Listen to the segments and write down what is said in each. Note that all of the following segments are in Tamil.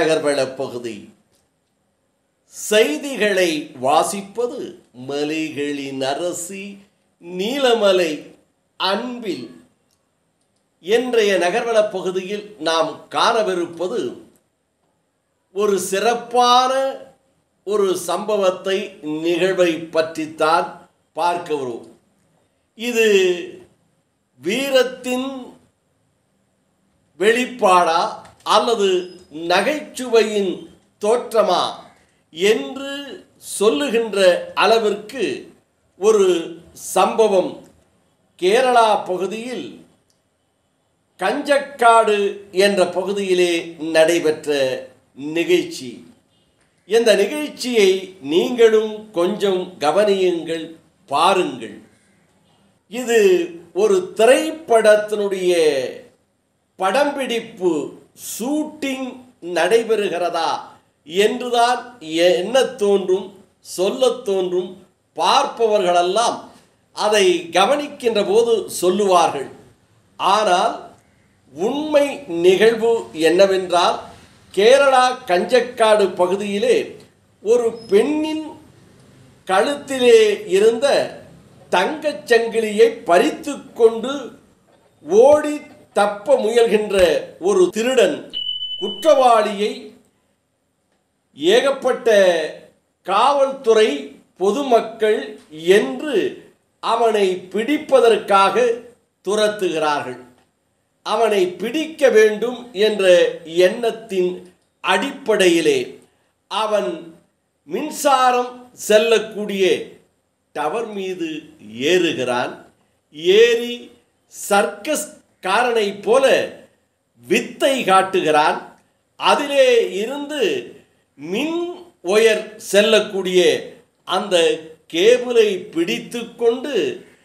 நகர்வள பகுதி செய்திகளை வாசிப்பது மலைகளின் அரசி நீலமலை அன்பில் இன்றைய நகர்வள பகுதியில் நாம் காணவிருப்பது ஒரு சிறப்பான ஒரு சம்பவத்தை நிகழ்வை பற்றித்தான் பார்க்க வருவோம் இது வீரத்தின் வெளிப்பாடா அல்லது நகைச்சுவையின் தோற்றமா என்று சொல்லுகின்ற அளவிற்கு ஒரு சம்பவம் கேரளா பகுதியில் கஞ்சக்காடு என்ற பகுதியிலே நடைபெற்ற நிகழ்ச்சி இந்த நிகழ்ச்சியை நீங்களும் கொஞ்சம் கவனியுங்கள் பாருங்கள் இது ஒரு திரைப்படத்தினுடைய படம்பிடிப்பு ஷூட்டிங் நடைபெறுகிறதா என்றுதான் என்ன தோன்றும் சொல்லத் தோன்றும் பார்ப்பவர்களெல்லாம் அதை கவனிக்கின்ற போது சொல்லுவார்கள் ஆனால் உண்மை நிகழ்வு என்னவென்றால் கேரளா கஞ்சக்காடு பகுதியிலே ஒரு பெண்ணின் கழுத்திலே இருந்த தங்கச் சங்கிலியை பறித்து கொண்டு ஓடி தப்ப முயல்கின்ற ஒரு திருடன் குற்றவாளியை ஏகப்பட்ட காவல்துறை பொதுமக்கள் என்று அவனை பிடிப்பதற்காக துரத்துகிறார்கள் அவனை பிடிக்க வேண்டும் என்ற எண்ணத்தின் அடிப்படையிலே அவன் மின்சாரம் செல்லக்கூடிய டவர் மீது ஏறுகிறான் ஏறி சர்க்கஸ் காரனை போல வித்தை காட்டுகிறான் அதிலே இருந்து மின் ஒயர் செல்லக்கூடிய அந்த கேபிளை பிடித்து கொண்டு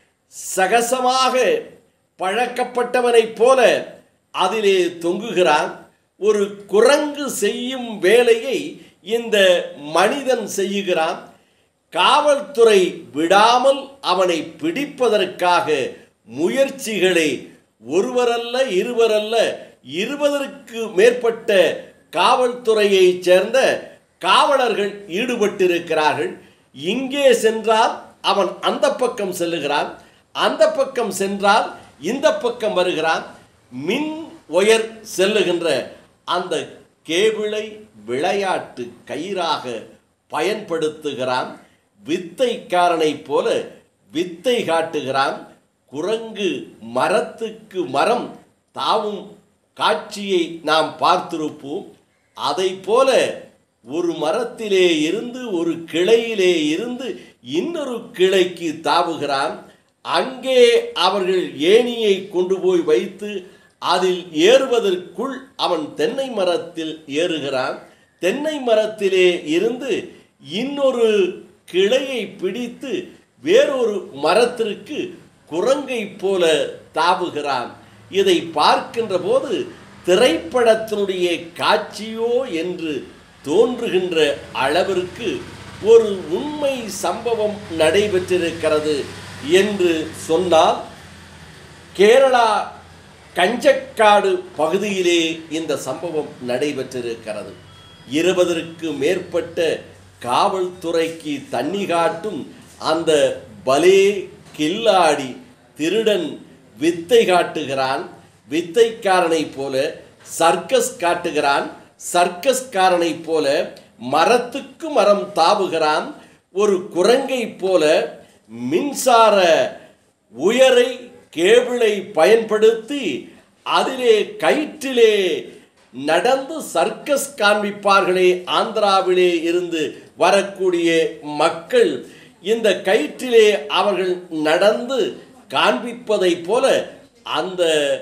சகசமாக பழக்கப்பட்டவனைப் போல அதிலே தொங்குகிறான் ஒரு குரங்கு செய்யும் வேலையை இந்த மனிதன் செய்யுகிறான் காவல்துறை விடாமல் அவனை பிடிப்பதற்காக முயற்சிகளை ஒருவரல்ல இருவரல்ல இருபதற்கு மேற்பட்ட காவல்துறையைச் சேர்ந்த காவலர்கள் ஈடுபட்டிருக்கிறார்கள் இங்கே சென்றால் அவன் அந்த பக்கம் செல்லுகிறான் அந்த பக்கம் சென்றால் இந்த பக்கம் வருகிறான் மின் ஒயர் செல்லுகின்ற அந்த கேபிளை விளையாட்டு கயிறாக பயன்படுத்துகிறான் வித்தைக்காரனை போல வித்தை காட்டுகிறான் குரங்கு மரத்துக்கு மரம் தாவும் காட்சியை நாம் பார்த்திருப்போம் அதை போல ஒரு மரத்திலே இருந்து ஒரு கிளையிலே இருந்து இன்னொரு கிளைக்கு தாவுகிறான் அங்கே அவர்கள் ஏணியை கொண்டு போய் வைத்து அதில் ஏறுவதற்குள் அவன் தென்னை மரத்தில் ஏறுகிறான் தென்னை மரத்திலே இருந்து இன்னொரு கிளையை பிடித்து வேறொரு மரத்திற்கு குரங்கை போல தாவுகிறான் இதை பார்க்கின்ற போது திரைப்படத்தினுடைய காட்சியோ என்று தோன்றுகின்ற அளவிற்கு ஒரு உண்மை சம்பவம் நடைபெற்றிருக்கிறது என்று சொன்னால் கேரளா கஞ்சக்காடு பகுதியிலே இந்த சம்பவம் நடைபெற்றிருக்கிறது இருபதற்கு மேற்பட்ட காவல்துறைக்கு தண்ணி காட்டும் அந்த பலே கில்லாடி திருடன் வித்தை காட்டுகிறான் வித்தைக்காரனை போல சர்க்கஸ் காட்டுகிறான் சர்க்கஸ்காரனை போல மரத்துக்கு மரம் தாவுகிறான் ஒரு குரங்கை போல மின்சார உயரை கேபிளை பயன்படுத்தி அதிலே கயிற்றிலே நடந்து சர்க்கஸ் காண்பிப்பார்களே ஆந்திராவிலே இருந்து வரக்கூடிய மக்கள் இந்த கயிற்றிலே அவர்கள் நடந்து காண்பிப்பதை போல அந்த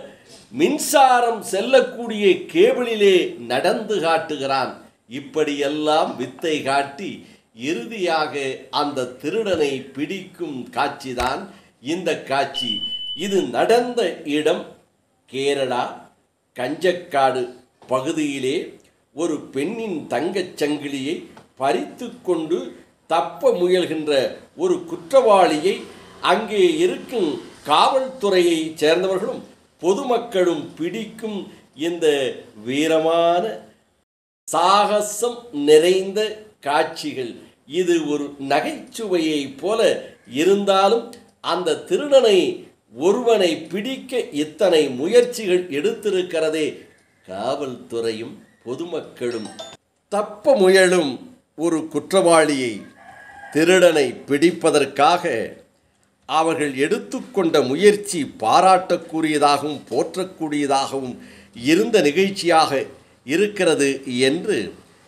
மின்சாரம் செல்லக்கூடிய கேபிளிலே நடந்து காட்டுகிறான் இப்படியெல்லாம் வித்தை காட்டி இறுதியாக அந்த திருடனை பிடிக்கும் காட்சிதான் இந்த காட்சி இது நடந்த இடம் கேரளா கஞ்சக்காடு பகுதியிலே ஒரு பெண்ணின் தங்கச் சங்கிலியை பறித்து கொண்டு தப்ப முயல்கின்ற ஒரு குற்றவாளியை அங்கே இருக்கும் காவல்துறையை சேர்ந்தவர்களும் பொதுமக்களும் பிடிக்கும் இந்த வீரமான சாகசம் நிறைந்த காட்சிகள் இது ஒரு நகைச்சுவையைப் போல இருந்தாலும் அந்த திருடனை ஒருவனை பிடிக்க இத்தனை முயற்சிகள் எடுத்திருக்கிறதே காவல்துறையும் பொதுமக்களும் தப்ப முயலும் ஒரு குற்றவாளியை திருடனை பிடிப்பதற்காக அவர்கள் எடுத்துக்கொண்ட முயற்சி பாராட்டக்கூடியதாகவும் போற்றக்கூடியதாகவும் இருந்த நிகழ்ச்சியாக இருக்கிறது என்று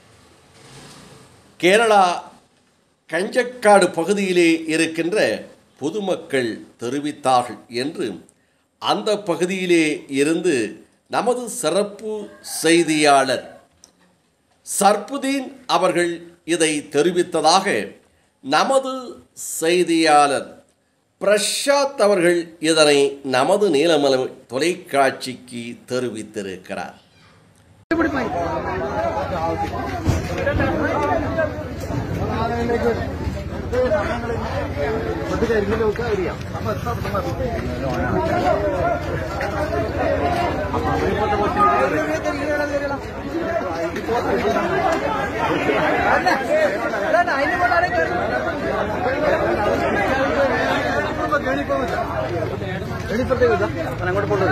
கேரளா கஞ்சக்காடு பகுதியிலே இருக்கின்ற பொதுமக்கள் தெரிவித்தார்கள் என்று அந்த பகுதியிலே இருந்து நமது சிறப்பு செய்தியாளர் சர்புதீன் அவர்கள் இதை தெரிவித்ததாக நமது செய்தியாளர் பிரசாத் அவர்கள் இதனை நமது நீலமலை தொலைக்காட்சிக்கு தெரிவித்திருக்கிறார் അങ്ങോട്ട് പോട്ടു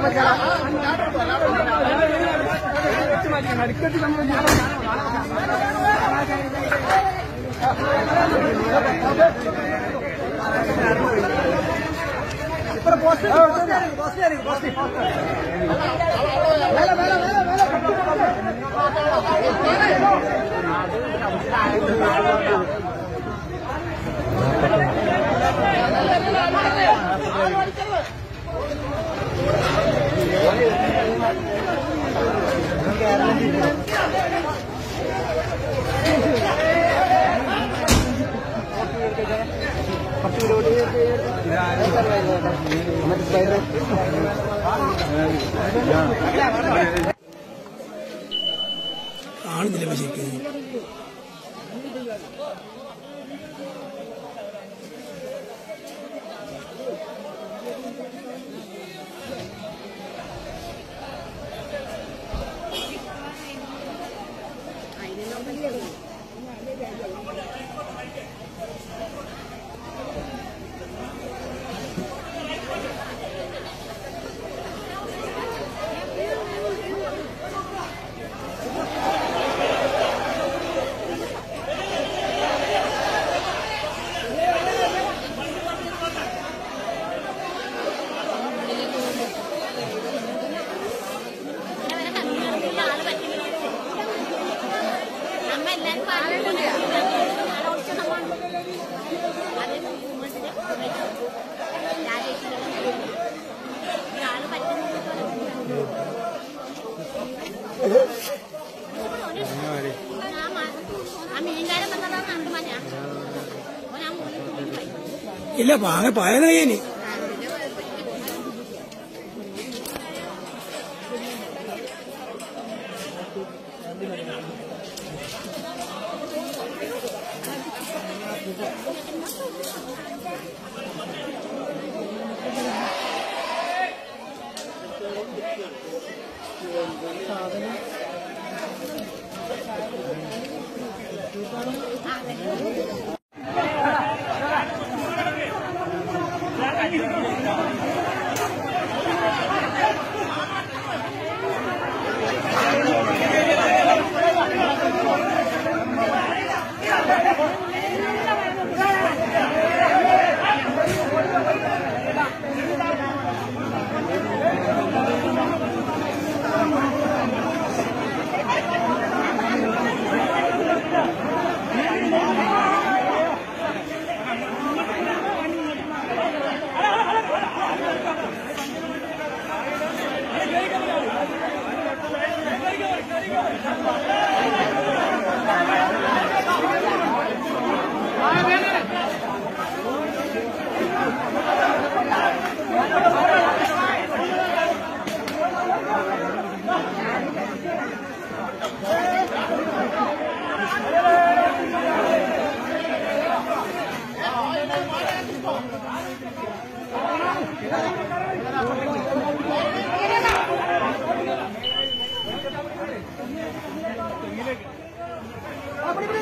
കാണുന്നില്ല പക്ഷേ നമ്മ എല്ലാരും പറഞ്ഞിട്ടുണ്ട് ആലോചിച്ച് നമ്മ അത് ആള് പറ്റുന്ന ആ മീൻകാരൻ വന്നതാണ് കണ്ടു മഞ്ഞ ഞാൻ മുകളിൽ തൂങ്ങി പോയി ഇല്ല പാങ്ങ പായനായേനി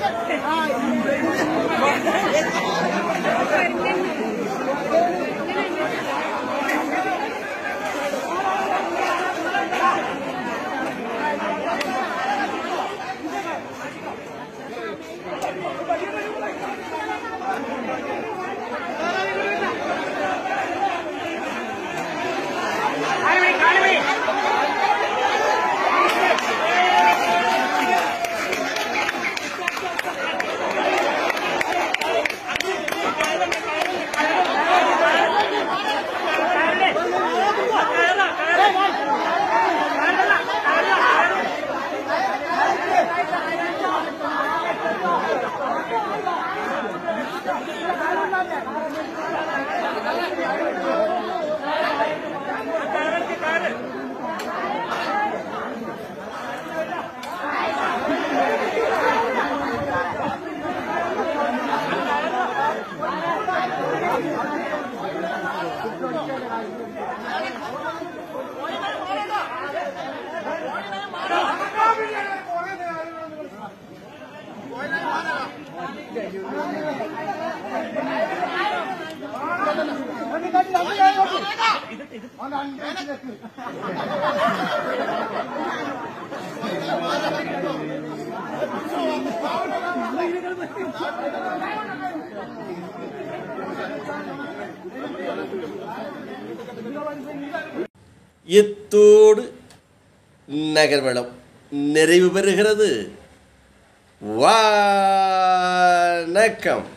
இத்தோடு நகர்வளம் நிறைவு பெறுகிறது வணக்கம்